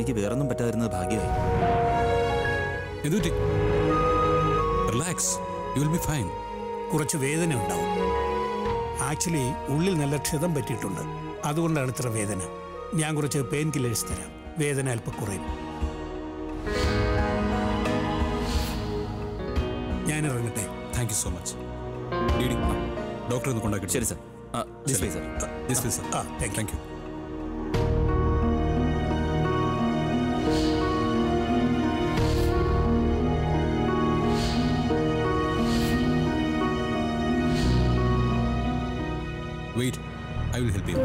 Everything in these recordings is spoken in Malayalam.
എനിക്ക് വേറൊന്നും പറ്റാതിരുന്നത് ഭാഗ്യമായി എന്തുപറ്റി relax you will be fine കുറച്ച് വേദന ഉണ്ടാവും ആക്ച്വലി ഉള്ളിൽ നല്ല ക്ഷതം പറ്റിയിട്ടുണ്ട് അതുകൊണ്ടാണ് ഇത്ര വേദന ഞാൻ കുറച്ച് പെയിൻ കില്ലേഴ്സ് തരാം വേദന അല്പം കുറയും ഞാൻ ഇറങ്ങട്ടെ താങ്ക് യു സോ മച്ച് ഡി ഡി ഡോക്ടറെ ഒന്ന് കൊണ്ടാക്കി ശരി സർ ആ this way sir this way sir ആ thank thank you wait I will help you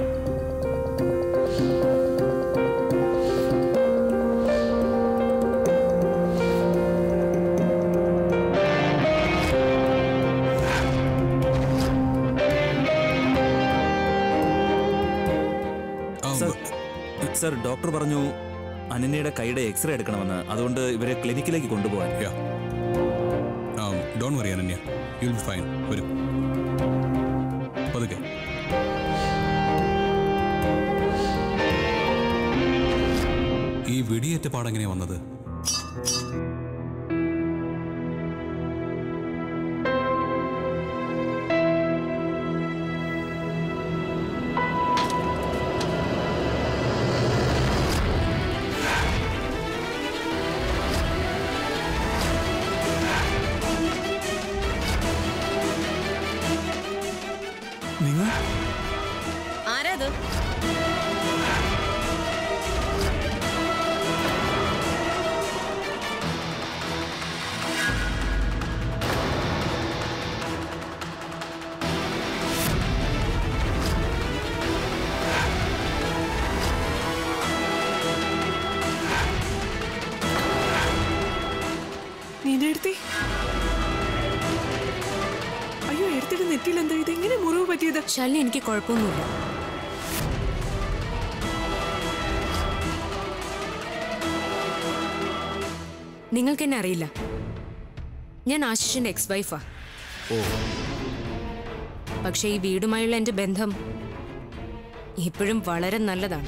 sir sir doctor പറഞ്ഞു അനന്യയുടെ കൈയുടെ എക്സ്റേ എടുക്കണമെന്ന് അതുകൊണ്ട് ഇവരെ ക്ലിനിക്കിലേക്ക് കൊണ്ടുപോകാൻ yeah don't worry Ananya you will be fine വരൂ പതുക്കെ ഈ വെടിയേറ്റ പാടെങ്ങനെയാ വന്നത് നിങ്ങൾ ആരാത് നീന എടുത്തി അയ്യോ എടുത്തിട്ട് നെറ്റിയിൽ എന്താ ഇത് എങ്ങനെ മുറിവ് പറ്റിയത് ശല്യം എനിക്ക് കുഴപ്പമൊന്നുമില്ല നിങ്ങൾക്ക് എന്നെ അറിയില്ല ഞാൻ ആശിഷിന്റെ എക്സ് വൈഫാ പക്ഷെ ഈ വീടുമായുള്ള എന്റെ ബന്ധം ഇപ്പോഴും വളരെ നല്ലതാണ്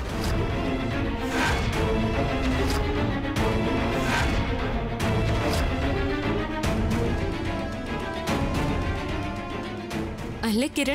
അല്ലേ കിരൺ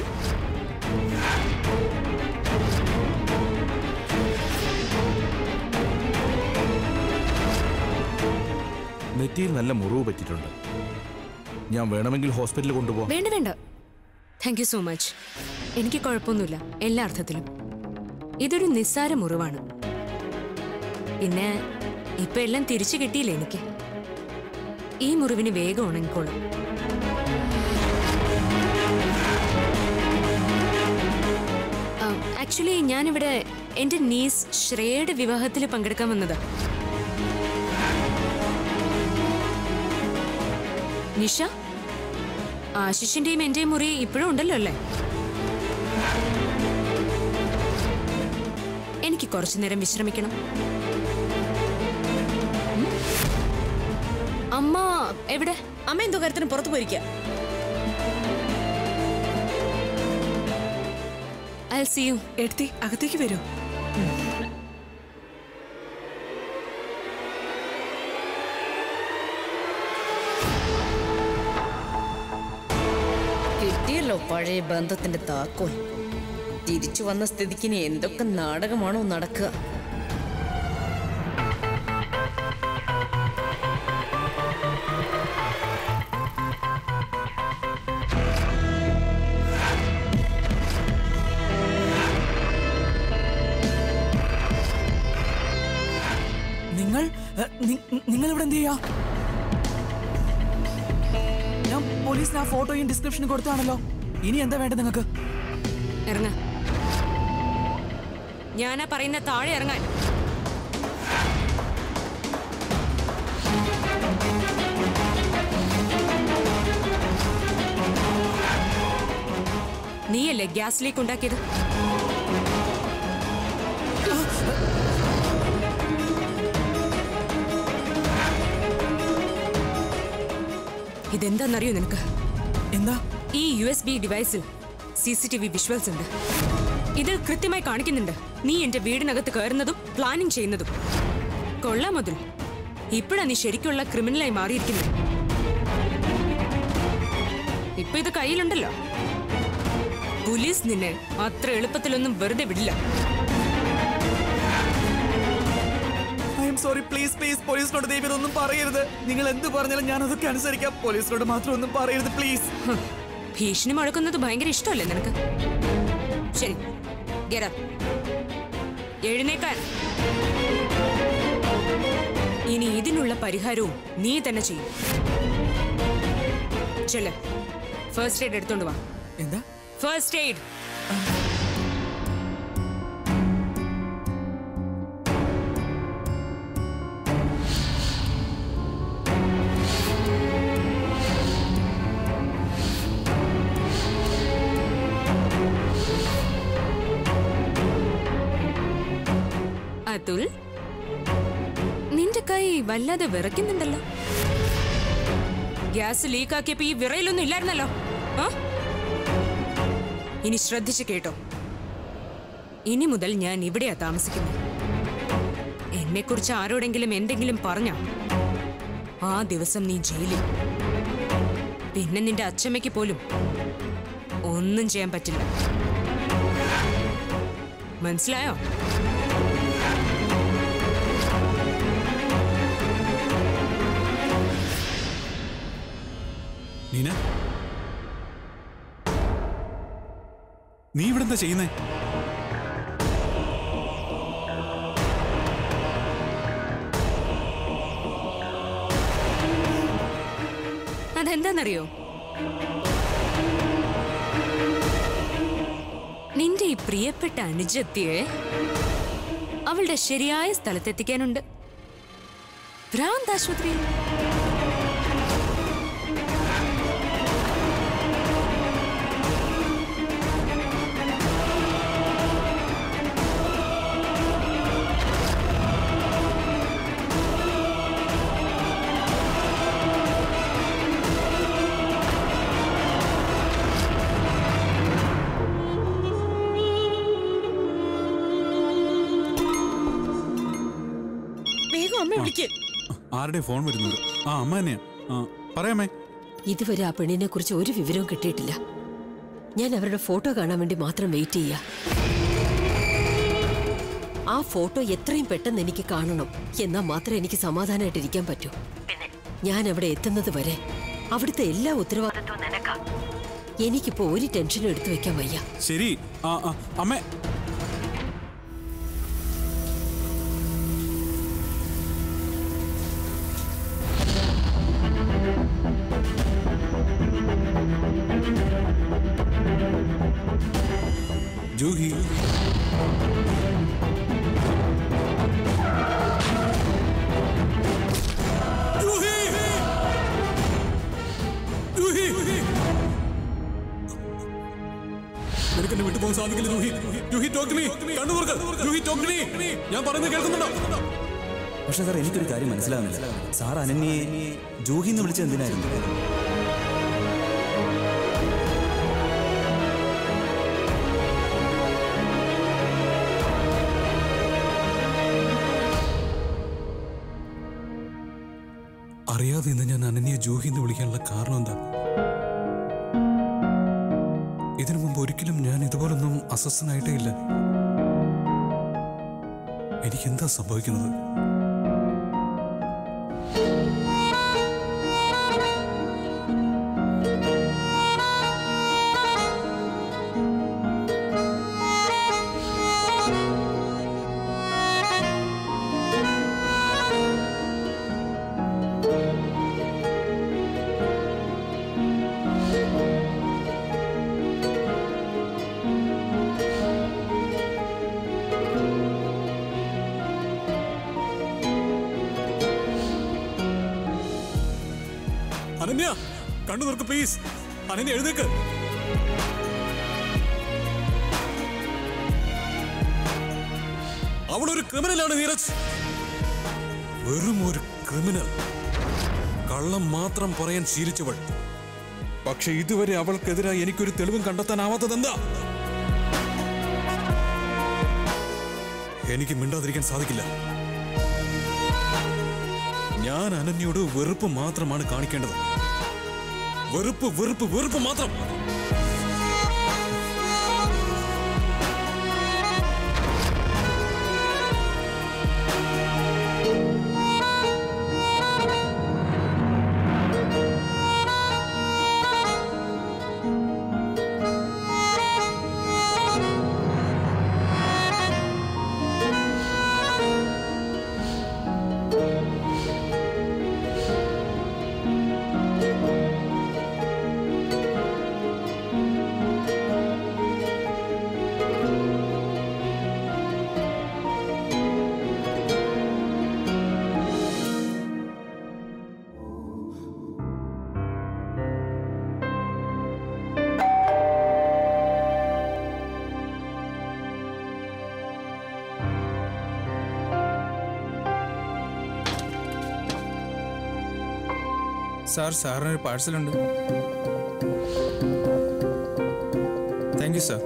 നെറ്റിയിൽ നല്ല മുറിവ് പറ്റിയിട്ടുണ്ട് ഞാൻ വേണമെങ്കിൽ ഹോസ്പിറ്റലിൽ കൊണ്ടുപോകാം വേണ്ട വേണ്ട താങ്ക് യു സോ മച്ച് എനിക്ക് കുഴപ്പമൊന്നുമില്ല എല്ലാ അർത്ഥത്തിലും ഇതൊരു നിസ്സാര മുറിവാണ് പിന്നെ ഇപ്പൊ എല്ലാം തിരിച്ചു കിട്ടിയില്ലേ എനിക്ക് ഈ മുറിവിന് വേഗം ഉണങ്ങിക്കോളും ആക്ച്വലി ഞാനിവിടെ എന്റെ നീസ് ശ്രേയയുടെ വിവാഹത്തിൽ പങ്കെടുക്കാൻ വന്നതാ നിഷ ആശിഷിന്റെയും എന്റെയും മുറി ഇപ്പോഴും ഉണ്ടല്ലോ അല്ലേ എനിക്ക് കുറച്ചു നേരം വിശ്രമിക്കണം ഉം? അമ്മ എവിടെ അമ്മ എന്തോ കാര്യത്തിന് പുറത്തു പോയിരിക്കുക ഐ സി യു എടുത്തി അകത്തേക്ക് വരൂ കിട്ടിയല്ലോ പഴയ ബന്ധത്തിന്റെ താക്കോൽ തിരിച്ചു വന്ന സ്ഥിതിക്കിനി എന്തൊക്കെ നാടകമാണോ നടക്കുക നിങ്ങൾ നിങ്ങൾ ഇവിടെ എന്ത് ചെയ്യാ ഞാൻ പോലീസിന് ആ ഫോട്ടോയും ഡിസ്ക്രിപ്ഷനും കൊടുത്താണല്ലോ ഇനി എന്താ വേണ്ടത് നിങ്ങൾക്ക് ഇറങ്ങ ഞാനാ പറയുന്ന താഴെ ഇറങ്ങാൻ നീയല്ലേ ഗ്യാസ് ലീക്ക് ഉണ്ടാക്കിയത് ഇതെന്താന്നറിയോ നിനക്ക് എന്താ ഈ യു എസ് ബി ഡിവൈസിൽ സി സി ടി വി വിഷ്വൽസ് ഉണ്ട് ഇതിൽ കൃത്യമായി കാണിക്കുന്നുണ്ട് നീ എന്റെ വീടിനകത്ത് കയറുന്നതും പ്ലാനിങ് ചെയ്യുന്നതും കൊള്ളാം മുതൽ ഇപ്പോഴാ നീ ശരിക്കുള്ള ക്രിമിനലായി മാറിയിരിക്കുന്നത് ഇപ്പൊ ഇത് കയ്യിലുണ്ടല്ലോ പോലീസ് നിന്നെ അത്ര എളുപ്പത്തിലൊന്നും വെറുതെ വിടില്ല I'm sorry please please പോലീസിനോട് ദൈവം ഇതൊന്നും പറയരുത് നിങ്ങൾ എന്ത് പറഞ്ഞാലും ഞാൻ അതൊക്കെ അനുസരിക്കാം പോലീസിനോട് മാത്രം ഒന്നും പറയരുത് പ്ലീസ് ഹ്, ഭീഷണി മുഴക്കുന്നത് ഭയങ്കര ഇഷ്ടമല്ലേ നിനക്ക് ശരി get up. എഴുന്നേക്കാൻ ഇനി ഇതിനുള്ള പരിഹാരവും നീ തന്നെ ചെയ്യും ചെല്ല ഫസ്റ്റ് എയ്ഡ് എടുത്തോണ്ട് വാ എന്താ ഫസ്റ്റ് എയ്ഡ് അതുൽ നിന്റെ കൈ വല്ലാതെ വിറയ്ക്കുന്നുണ്ടല്ലോ ഗ്യാസ് ലീക്കാക്കിയപ്പോ ഈ വിറയിലൊന്നും ഇല്ലായിരുന്നല്ലോ ആ ഇനി ശ്രദ്ധിച്ചു കേട്ടോ ഇനി മുതൽ ഞാൻ ഇവിടെയാ താമസിക്കുന്നത് എന്നെക്കുറിച്ച് ആരോടെങ്കിലും എന്തെങ്കിലും പറഞ്ഞ ആ ദിവസം നീ ജയിലിൽ പിന്നെ നിന്റെ അച്ഛമ്മയ്ക്ക് പോലും ഒന്നും ചെയ്യാൻ പറ്റില്ല മനസ്സിലായോ നീന നീ ഇവിടെ എന്താ ചെയ്യുന്നേ അതെന്താന്നറിയോ നിന്റെ ഈ പ്രിയപ്പെട്ട അനുജത്തിയെ അവളുടെ ശരിയായ സ്ഥലത്തെത്തിക്കാനുണ്ട് ഭ്രാന്താശുപത്രിയിൽ വേഗം അമ്മ വിളിക്ക് ആരുടെ ഫോൺ വരുന്നത് ആ അമ്മ തന്നെയാ ആ പറയാമേ ഇതുവരെ ആ പെണ്ണിനെ കുറിച്ച് ഒരു വിവരവും കിട്ടിയിട്ടില്ല ഞാൻ അവരുടെ ഫോട്ടോ കാണാൻ വേണ്ടി മാത്രം വെയിറ്റ് ചെയ്യാ ആ ഫോട്ടോ എത്രയും പെട്ടെന്ന് എനിക്ക് കാണണം എന്നാൽ മാത്രമേ എനിക്ക് സമാധാനമായിട്ട് ഇരിക്കാൻ പറ്റൂ ഞാൻ അവിടെ എത്തുന്നത് വരെ അവിടുത്തെ എല്ലാ ഉത്തരവാദിത്വവും നിനക്കാ എനിക്കിപ്പോ ഒരു ടെൻഷനും എടുത്തു വെക്കാൻ വയ്യ ശരി ആ ആ അമ്മേ ജൂഹി ജൂഹി ജൂഹി നിനക്ക് എന്നെ വിട്ടുപോകാൻ സാധിക്കില്ല ജൂഹി ജൂഹി ടോക്ക് മീ കണ്ണു തുറക്ക് ജൂഹി ടോക്ക് മീ ഞാൻ പറയുന്നത് കേൾക്കുന്നുണ്ടോ പക്ഷെ സാർ എനിക്കൊരു കാര്യം മനസ്സിലാകുന്നില്ല സാർ അനന്യയെ ജൂഹി എന്ന് വിളിച്ചത് എന്തിനായിരുന്നു അറിയാതെ ഇന്ന് ഞാൻ അനന്യെ ജൂഹി എന്ന് വിളിക്കാനുള്ള കാരണം എന്താ ഇതിനു മുമ്പ് ഒരിക്കലും ഞാൻ ഇതുപോലൊന്നും അസ്വസ്ഥനായിട്ടേ ഇല്ല എനിക്ക് എന്താ സംഭവിക്കുന്നത് അനന്യ കണ്ണു തുറക്ക് പ്ലീസ് അനന്യ എഴുന്നേക്ക് അവളൊരു ക്രിമിനലാണ് നീരജ് വെറും ഒരു ക്രിമിനൽ കള്ളം മാത്രം പറയാൻ ശീലിച്ചവൾ പക്ഷെ ഇതുവരെ അവൾക്കെതിരായി എനിക്കൊരു തെളിവും കണ്ടെത്താനാവാത്തതെന്താ എനിക്ക് മിണ്ടാതിരിക്കാൻ സാധിക്കില്ല ഞാൻ അനന്യയോട് വെറുപ്പ് മാത്രമാണ് കാണിക്കേണ്ടത് വെറുപ്പ് വെറുപ്പ് വെറുപ്പ് മാത്രം സാർ സാറിനൊരു പാഴ്സലുണ്ട് താങ്ക് യു സാർ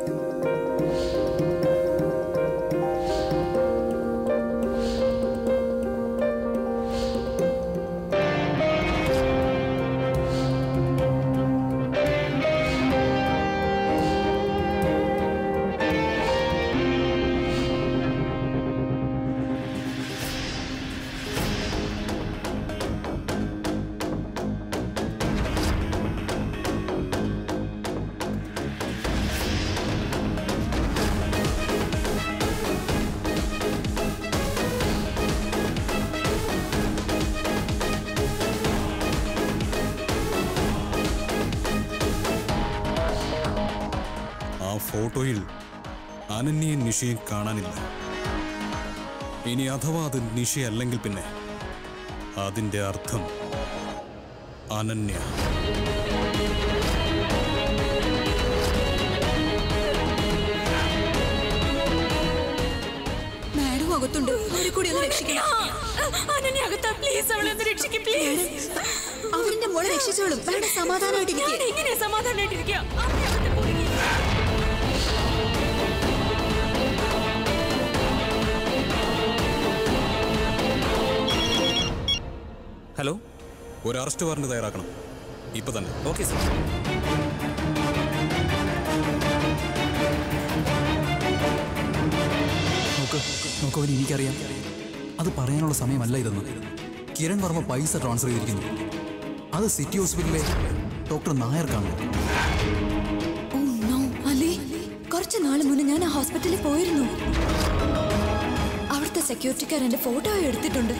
ആ ഫോട്ടോയിൽ അനന്യയും നിഷയും കാണാനില്ല ഇനി അഥവാ അത് നിഷയല്ലെങ്കിൽ പിന്നെ അതിന്റെ അർത്ഥം അനന്യ മാഡം അകത്തുണ്ട് അവരെ കൂടി ഒന്ന് രക്ഷിക്കണം പ്ലീസ് അവളെ ഒന്ന് രക്ഷിക്കും പ്ലീസ് അവരുടെ മോളെ രക്ഷിച്ചോളും മാഡം സമാധാനമായിട്ടിരിക്കും എങ്ങനെ സമാധാനമായിട്ടിരിക്കുക ഹലോ ഒരു അറസ്റ്റ് വാറന്റ് തയ്യാറാക്കണം ഇപ്പൊ തന്നെ ഓക്കെ സാർ നോക്ക് നോക്കവൻ എനിക്കറിയാം അത് പറയാനുള്ള സമയമല്ല ഇതെന്ന് കിരൺ വർമ്മ പൈസ ട്രാൻസ്ഫർ ചെയ്തിരിക്കുന്നു അത് സിറ്റി ഹോസ്പിറ്റലിലെ ഡോക്ടർ നായർക്കാണ് ഓ നോ അലി കുറച്ച് നാൾ മുന്നേ ഞാൻ ആ ഹോസ്പിറ്റലിൽ പോയിരുന്നു അവിടുത്തെ സെക്യൂരിറ്റിക്കാർ എന്റെ ഫോട്ടോ എടുത്തിട്ടുണ്ട്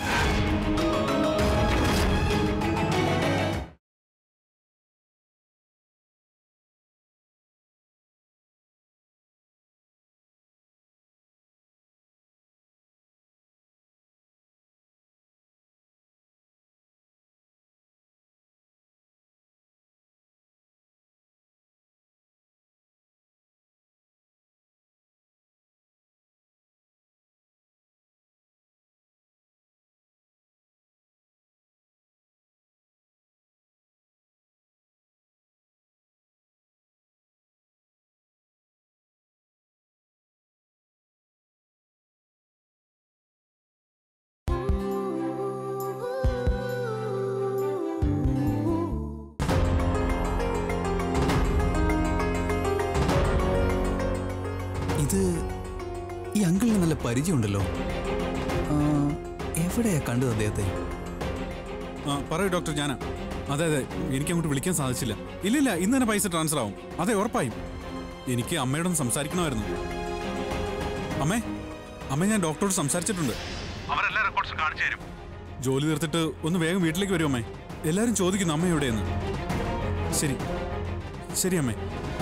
ഇത് ഈ അങ്കിളിന് നല്ല പരിചയമുണ്ടല്ലോ ആ, എവിടെയാ കണ്ടത് അദ്ദേഹത്തെ ആ പറയൂ ഡോക്ടർ ഞാനാ അതെ അതെ എനിക്ക് അങ്ങോട്ട് വിളിക്കാൻ സാധിച്ചില്ല ഇല്ലില്ല ഇന്ന് തന്നെ പൈസ ട്രാൻസ്ഫർ ആവും അതെ ഉറപ്പായും എനിക്ക് അമ്മയോടൊന്ന് സംസാരിക്കണമായിരുന്നു അമ്മേ അമ്മ ഞാൻ ഡോക്ടറോട് സംസാരിച്ചിട്ടുണ്ട് അവരെല്ലാ റെക്കോർഡ്സും കാണിച്ചു തരും ജോലി തീർത്തിട്ട് ഒന്ന് വേഗം വീട്ടിലേക്ക് വരും അമ്മേ എല്ലാവരും ചോദിക്കുന്നു അമ്മ എവിടെയെന്ന് ശരി ശരി അമ്മേ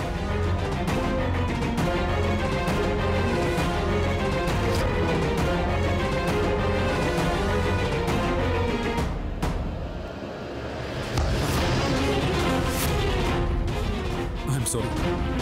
I'm sorry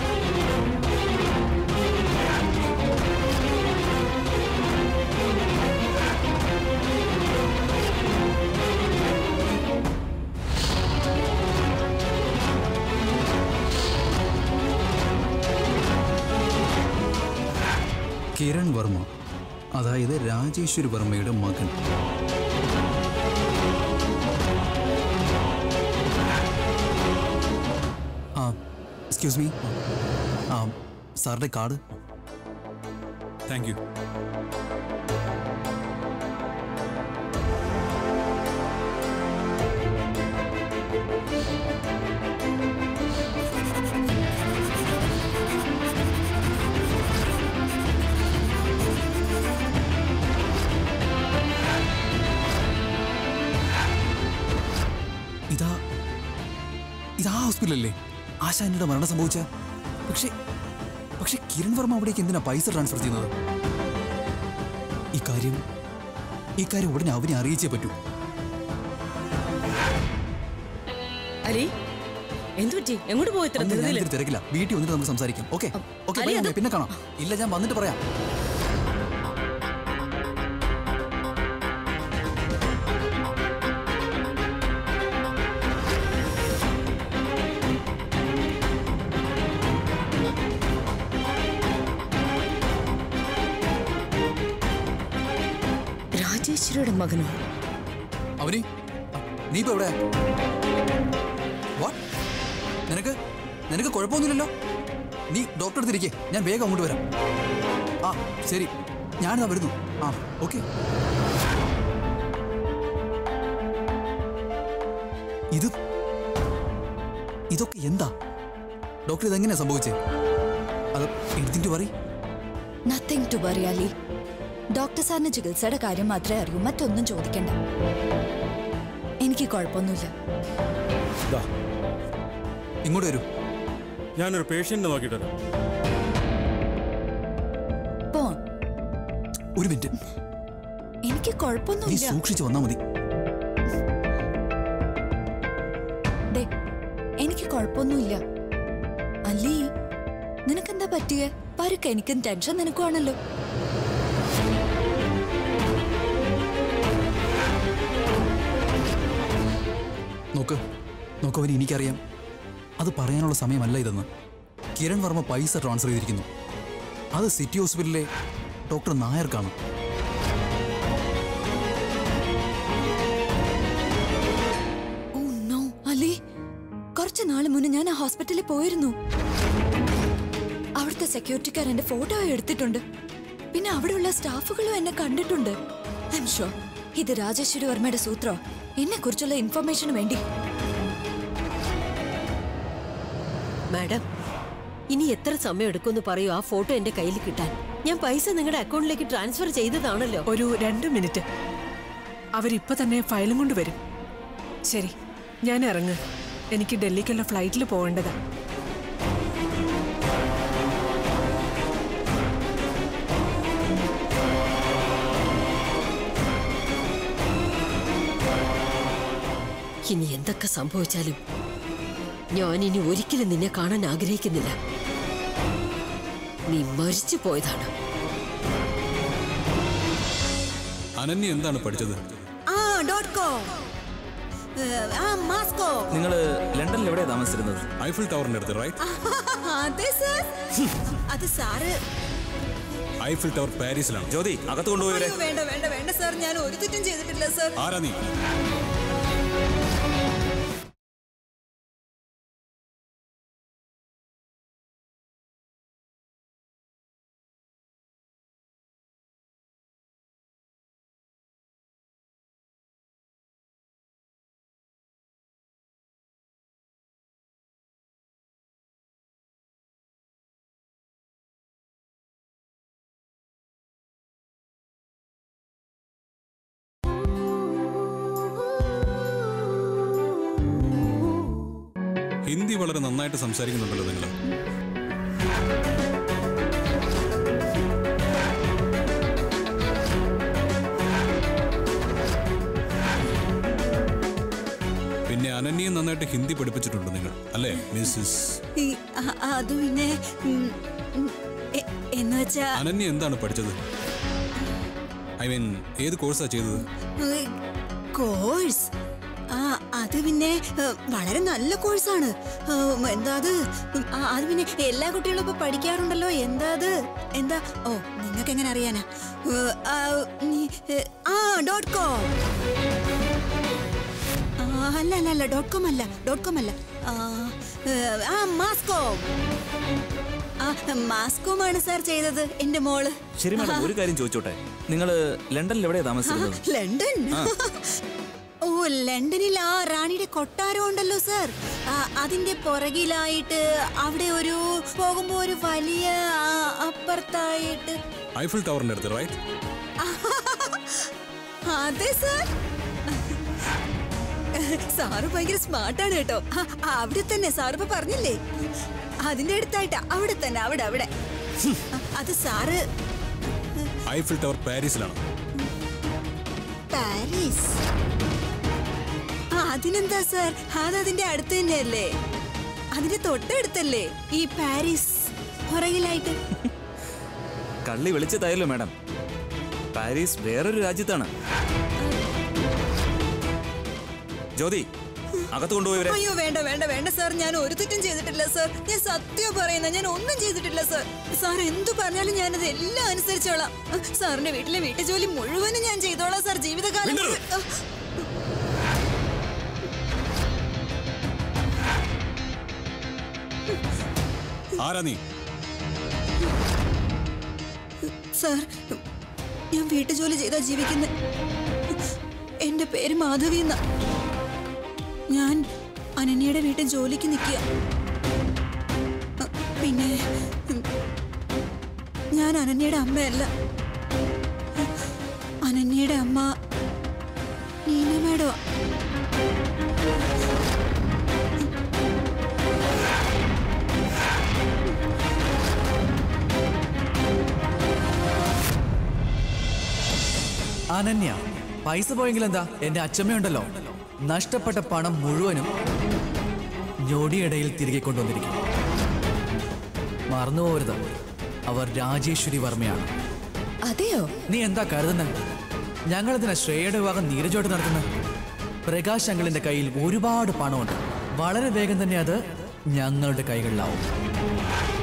Kiran Varma അതായത് രാജേശ്വരി വർമ്മയുടെ മകൻ എക്സ്ക്യൂസ് മീ ആ സാറിൻ്റെ കാർഡ് താങ്ക് യു ഇതാ ഇതാ ഹോസ്പിറ്റലല്ലേ ആശാനിയുടെ മരണം സംഭവിച്ച പക്ഷേ പക്ഷെ കിരൺ വർമ്മ അവിടേക്ക് എന്തിനാ പൈസ ട്രാൻസ്ഫർ ചെയ്യുന്നത് ഇക്കാര്യം ഇക്കാര്യം ഉടനെ അവനെ അറിയിച്ചേ പറ്റൂ അലി എന്തു പറ്റി എങ്ങോട്ട് പോയി ഇത്ര അന്ന് ഞാൻ ധൃതിയില്? ഇതിൽ തിരക്കില്ല വീട്ടിൽ വന്നിട്ട് നമുക്ക് സംസാരിക്കാം ഓക്കെ ഓക്കെ അലി, അത് പിന്നെ കാണാം ഇല്ല ഞാൻ വന്നിട്ട് പറയാം രാജേശ്വരിയുടെ മകനോ അവനി നീ ഇപ്പൊ എവിടെ വാട്ട് നിനക്ക് നിനക്ക് കുഴപ്പമൊന്നുമില്ലല്ലോ നീ ഡോക്ടറെ അടുത്തിരിക്കേ ഞാൻ വേഗം അങ്ങോട്ട് വരാം ആ ശരി ഞാനിതാ വരുന്നു ആ ഓക്കെ ഇത് ഇതൊക്കെ എന്താ ഡോക്ടർ ഇതെങ്ങനെയാ സംഭവിച്ചേ അത് എടുത്തിട്ട് പറ nothing to worry Ali doctor സാറിന് ചികിത്സയുടെ കാര്യം മാത്രമേ അറിയൂ മറ്റൊന്നും ചോദിക്കണ്ട എനിക്ക് കുഴപ്പമൊന്നുമില്ല ഇങ്ങോട്ട് വരൂ ഞാനൊരു പേഷ്യന്റിനെ നോക്കിയിട്ട് വരാം പോ ഒരു മിനിറ്റ് എനിക്ക് നീ കുഴപ്പമൊന്നുമില്ല സൂക്ഷിച്ചു വന്നാ മതി ദേ, എനിക്ക് കുഴപ്പമൊന്നുമില്ല അല്ലി നിനക്കെന്താ പറ്റിയേ പരുക്ക എനിക്കും ടെൻഷൻ നിനക്കുവാണല്ലോ നോക്ക് നോക്കവന് എനിക്കറിയാം അത് പറയാനുള്ള സമയമല്ല ഇതെന്ന് കിരൺ വർമ്മ പൈസ ട്രാൻസ്ഫർ ചെയ്തിരിക്കുന്നു അത് സിറ്റി ഹോസ്പിറ്റലിലെ ഡോക്ടർ നായർക്കാണ് ഓ നോ അലി കുറച്ച് നാൾ മുന്നേ ഞാൻ ആ ഹോസ്പിറ്റലിൽ പോയിരുന്നു അവിടുത്തെ സെക്യൂരിറ്റിക്കാർ എന്റെ ഫോട്ടോ എടുത്തിട്ടുണ്ട് പിന്നെ അവിടെയുള്ള സ്റ്റാഫുകളും എന്നെ കണ്ടിട്ടുണ്ട് ഐ എം ഷുവർ ഇത് രാജേശ്വരി വർമ്മയുടെ സൂത്രോ എന്നെ കുറിച്ചുള്ള ഇൻഫർമേഷന് വേണ്ടി മാഡം ഇനി എത്ര സമയം എടുക്കുമെന്ന് പറയൂ ആ ഫോട്ടോ എന്റെ കയ്യിൽ കിട്ടാൻ ഞാൻ പൈസ നിങ്ങളുടെ അക്കൗണ്ടിലേക്ക് ട്രാൻസ്ഫർ ചെയ്തതാണല്ലോ ഒരു രണ്ട് മിനിറ്റ് അവരിപ്പോ തന്നെ ഫയലും കൊണ്ട് വരും ശരി ഞാൻ ഇറങ്ങ് എനിക്ക് ഡൽഹിക്കുള്ള ഫ്ലൈറ്റിൽ പോകേണ്ടതാ ഇനി എന്തൊക്കെ സംഭവിച്ചാലും ഞാൻ ഇനി ഒരിക്കലും നിന്നെ കാണാൻ ആഗ്രഹിക്കുന്നില്ല നീ മരിച്ചു പോയതാണ് അനന്യ എന്താണ് പഠിച്ചത് ആ ഡോട്ട് കോം ആ മാസ്കോ നിങ്ങൾ ലണ്ടനിൽ എവിടെയാണ് താമസിച്ചിരുന്നത് ഐഫിൾ ടവറിന്റെ അടുത്ത് റൈറ്റ് അതെ സർ അത് സാറ് ഐഫിൾ ടവർ പാരീസിലാണ് ജ്യോതി അകത്ത് കൊണ്ടുപോയി അയ്യോ, വേണ്ട വേണ്ട വേണ്ട സർ ഞാൻ ഒരു തെറ്റും ചെയ്തിട്ടില്ല സർ ആരാ നീ ഹിന്ദി വളരെ നന്നായിട്ട് സംസാരിക്കുന്നുണ്ടല്ലോ നിങ്ങൾ പിന്നെ അനന്യയും നന്നായിട്ട് ഹിന്ദി പഠിപ്പിച്ചിട്ടുണ്ട് നിങ്ങൾ അല്ലേ മിസ്സിസ് ഈ, അ- അത് പിന്നെ ഉം, ഉം, എ- എന്ന് വെച്ചാ അനന്യ എന്താണ് പഠിച്ചത് ഐ മീൻ ഏത് കോഴ്സാ ചെയ്തത് ഏ, കോഴ്സ് ആ അത് പിന്നെ ഏ, വളരെ നല്ല കോഴ്സാണ് ഏ, എന്താ അത് ഉം, ആ, അത് പിന്നെ എല്ലാ കുട്ടികളും ഇപ്പൊ പഠിക്കാറുണ്ടല്ലോ എന്താ അത് എന്താ ഓ നിങ്ങൾക്ക് എങ്ങനെ അറിയാനാ ഏ, ആ, നീ, ഏ, ആ ഡോട്ട് കോം ആ അല്ല അല്ല അല്ല ഡോട്ട് കോം അല്ല ഡോട്ട് കോം അല്ല ആ, ഏ, ആ മാസ്കോം ആ മാസ്കോമാണ് സാർ ചെയ്തത് എന്റെ മോള് ശരി മാഡം ഒരു കാര്യം ചോദിച്ചോട്ടെ നിങ്ങൾ ലണ്ടനിൽ എവിടെയാ താമസിക്കുന്നത് ലണ്ടൻ ആ. ഓ ലണ്ടനിൽ ആ റാണിയുടെ കൊട്ടാരം ഉണ്ടല്ലോ സാർ ആ, അതിന്റെ പുറകിലായിട്ട് അവിടെ ഒരു പോകുമ്പോ ഒരു വലിയ ആ, അപ്പുറത്തായിട്ട് ഐഫിൽ ടവറിന്റെ അടുത്ത് റൈറ്റ് അതെ സാർ സാറ് ഭയങ്കര സ്മാർട്ടാണ് കേട്ടോ ആ, ആ, അവിടെ തന്നെ സാർ ഇപ്പൊ പറഞ്ഞില്ലേ അതിന്റെ അടുത്തായിട്ട് അവിടെ തന്നെ അവിടെ അവിടെ ആ, അത് സാറ് ഐഫിൽ ടവർ പാരീസിലാണ് പാരീസ് ആ അതിനെന്താ സാർ അത് അതിന്റെ അടുത്ത് തന്നെയല്ലേ അതിന്റെ തൊട്ടടുത്തല്ലേ ഈ പാരീസ് പുറകിലായിട്ട് കള്ളി വിളിച്ചതായല്ലോ മാഡം പാരീസ് വേറൊരു രാജ്യത്താണ് ജ്യോതി അകത്ത് കൊണ്ടുപോയവരെ അയ്യോ വേണ്ട വേണ്ട വേണ്ട സാർ ഞാൻ ഒരു തെറ്റും ചെയ്തിട്ടില്ല സാർ ഞാൻ സത്യം പറയുന്ന ഞാൻ ഒന്നും ചെയ്തിട്ടില്ല സാർ സാർ എന്തു പറഞ്ഞാലും ഞാനത് എല്ലാം അനുസരിച്ചോളാം സാറിന്റെ വീട്ടിലെ വീട്ടുജോലി മുഴുവനും ഞാൻ ചെയ്തോളാം സാർ ജീവിതകാലം മുഴുവൻ. ആ, ആരാ നീ സാർ ഞാൻ വീട്ടുജോലി ചെയ്താ ജീവിക്കുന്നത് എന്റെ പേര് മാധവി എന്നാ ഞാൻ അനന്യയുടെ വീട്ടിൽ ജോലിക്ക് നിൽക്കുക പിന്നെ ഉം, ഞാൻ അനന്യയുടെ അമ്മയല്ല അനന്യയുടെ അമ്മ നീന മേഡോ അനന്യ പൈസ പോയെങ്കിൽ എന്താ എന്റെ അച്ഛമ്മയുണ്ടല്ലോ നഷ്ടപ്പെട്ട പണം മുഴുവനും ഞൊടിയിടയിൽ തിരികെ കൊണ്ടുവന്നിരിക്കും മറന്നുപോകരുത് അവർ രാജേശ്വരി വർമ്മയാണ് അതെയോ നീ എന്താ കരുതുന്നത് ഞങ്ങളിതിനെ ശ്രേയയുടെ വിവാഹം നീരജോട്ട് നടത്തുന്നത് പ്രകാശ് അങ്കിളിന്റെ കയ്യിൽ ഒരുപാട് പണമുണ്ട് വളരെ വേഗം തന്നെ അത് ഞങ്ങളുടെ കൈകളിലാവും